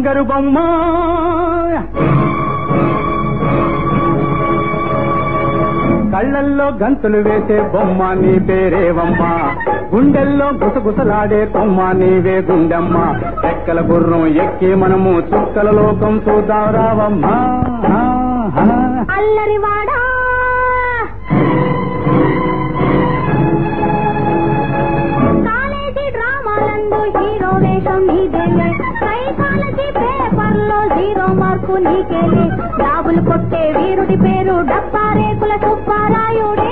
బంగారు బొమ్మ కళ్ళల్లో గంతులు వేసే బొమ్మ నీ పేరేవమ్మ గుండెల్లో గుసగుసలాడే కొమ్మ నీవే గుండమ్మ రెక్కల గుర్రం ఎక్కి మనము చుక్కల లోకం చూద్దాం రావమ్మా ఆ, ఆ. అల్లరివాడా కాలేజీ డ్రామాలందు హీరో వేషం నీదేలే సైకాలజీ పేపర్లో జీరో మార్కు నీకేలే జాబులు కొట్టే వీరుడి పేరు డబ్బా రేకుల సుబ్బారాయుడే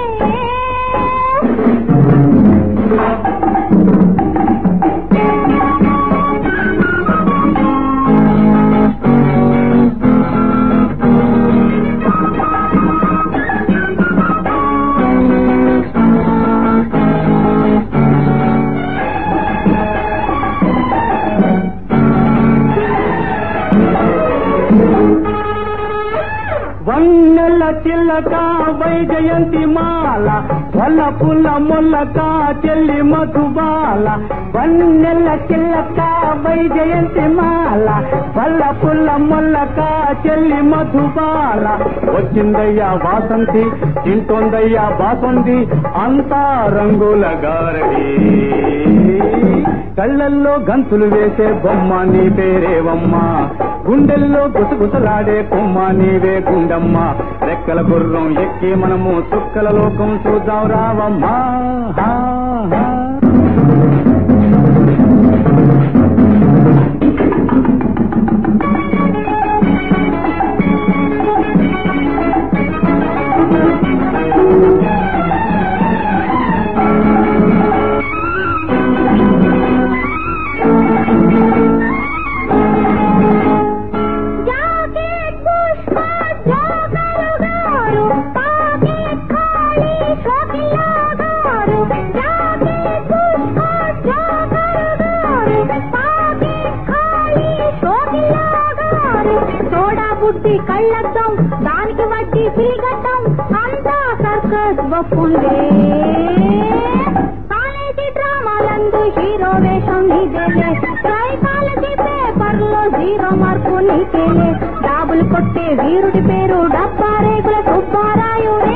వన్నెల చిల్లక వైజయంతి మాల వల్ల పుల్ల మొల్లక చెల్లి మధుబాల వన్నెల చిల్లక వైజయంతి మాల వల్ల పుల్ల మొల్లక చెల్లి మధుబాల వచ్చిందయ్యా వాసంతి తింటోందయ్యా బాసంతి అంతా రంగుల గారడి కళ్ళల్లో గంతులు వేసే బొమ్మ నీ పేరేవమ్మ గుండెల్లో గుసగుసలాడే కొమ్మ నీవే గుండమ్మ రెక్కల గుర్రం ఎక్కి మనము చుక్కల లోకం చూద్దాం రావమ్మా హా, హా. జాకెట్ పుష్ప జోకరు గారు పాకెట్ ఖాళీ షోకిలా గారు జాకెట్ పుష్ప జోకరు గారు పాకెట్ ఖాళీ షోకిలా గారు సోడా బుద్ధి కళ్ళద్దం దానికి వడ్డీ సిలిగడ్డం అంతా సర్కస్ బొప్పుండే కాలేజీ డ్రామాలందు హీరో వేషం నీదేలే సైకాలజీ పేపర్లో జీరో మార్కు నీకేలే డాబులు కొట్టే వీరుడి పేరు డబ్బా రేగుల సుబ్బారాయుడే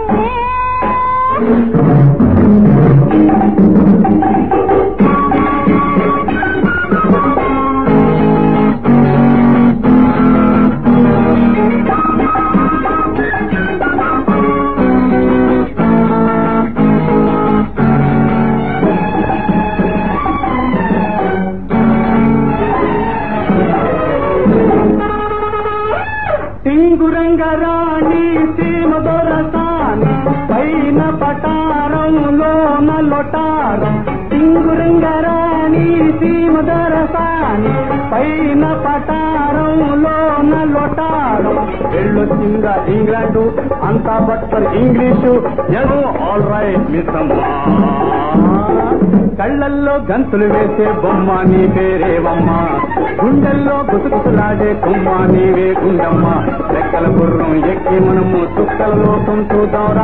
టింగురంగ రాణి సీమ దొరసాని పైన పటారంలో లొటారం టింగురంగ రాణి సీమ దొరసాని పైన పటారంలో లొటారం వెళ్ళొచ్చిందా ఇంగ్లాండు అంతా బట్టర్ ఇంగ్లీషు ఎదో ఆల్ రైట్ మిస్సమ్మా కళ్ళల్లో గంతులు వేసే బొమ్మ నీ పేరేవమ్మ గుండెల్లో గుసగుసలాడే కొమ్మ నీవే గుండమ్మ రెక్కల గుర్రం ఎక్కి మనము చుక్కల లోకం చూద్దాం